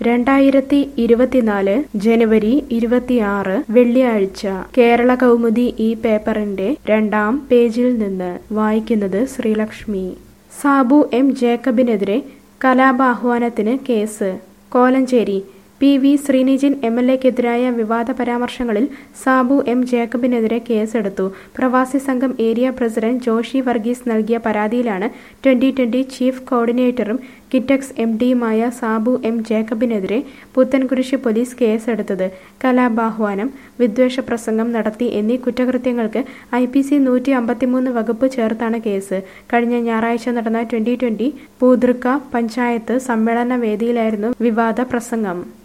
രണ്ടായിരത്തി ഇരുപത്തിനാല് ജനുവരി ഇരുപത്തിയാറ് വെള്ളിയാഴ്ച കേരള കൗമുദി ഈ പേപ്പറിന്റെ രണ്ടാം പേജിൽ നിന്ന് വായിക്കുന്നത് ശ്രീലക്ഷ്മി സാബു എം ജേക്കബിനെതിരെ കലാപാഹ്വാനത്തിന് case Kolenchery P V Sreenijin M L എക്കെതിരായ വിവാദ പരാമർശങ്ങളിൽ സാബു എം ജേക്കബിനെതിരെ കേസെടുത്തു പ്രവാസി സംഘം ഏരിയ പ്രസിഡന്റ് ജോഷി വർഗീസ് നൽകിയ പരാതിയിലാണ് ട്വന്റി ട്വന്റി ചീഫ് കോർഡിനേറ്ററും കിറ്റക്സ് എം ഡിയുമായ സാബു എം ജേക്കബിനെതിരെ പുത്തൻകുരിശ് പോലീസ് കേസെടുത്തത് കലാപാഹ്വാനം വിദ്വേഷ പ്രസംഗം നടത്തി എന്നീ കുറ്റകൃത്യങ്ങൾക്ക് ഐ പി സി നൂറ്റി അമ്പത്തിമൂന്ന് വകുപ്പ് ചേർത്താണ് കേസ് കഴിഞ്ഞ ഞായറാഴ്ച നടന്ന ട്വന്റി ട്വന്റി പൂതൃക്ക പഞ്ചായത്ത് സമ്മേളന വേദിയിലായിരുന്നു വിവാദ പ്രസംഗം